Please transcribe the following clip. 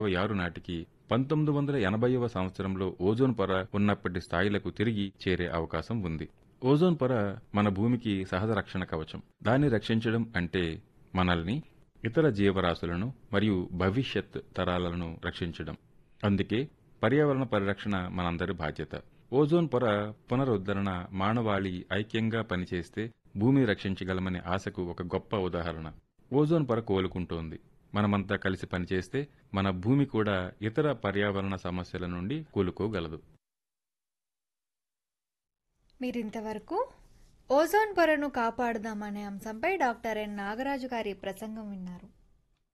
ఆరు నాటికి పంతొమ్మిది వందల ఎనభైవ సంవత్సరంలో ఓజోన్ పొర ఉన్నప్పటి స్థాయిలకు తిరిగి చేరే అవకాశం ఉంది ఓజోన్ పొర మన భూమికి సహజ రక్షణ కవచం దాన్ని రక్షించడం అంటే మనల్ని ఇతర జీవరాశులను మరియు భవిష్యత్ తరాలను రక్షించడం అందుకే పర్యావరణ పరిరక్షణ మనందరి బాధ్యత ఓజోన్ పొర పునరుద్ధరణ మానవాళి ఐక్యంగా పనిచేస్తే భూమి రక్షించగలమనే ఆశకు ఒక గొప్ప ఉదాహరణ ఓజోన్ పొర కోలుకుంటోంది మనమంతా కలిసి పనిచేస్తే మన భూమి కూడా ఇతర పర్యావరణ సమస్యల నుండి కోలుకోగలదు మీరింతవరకు ఓజోన్ పొరను కాపాడుదామనే అంశంపై డాక్టర్ ఎన్ నాగరాజు గారి ప్రసంగం విన్నారు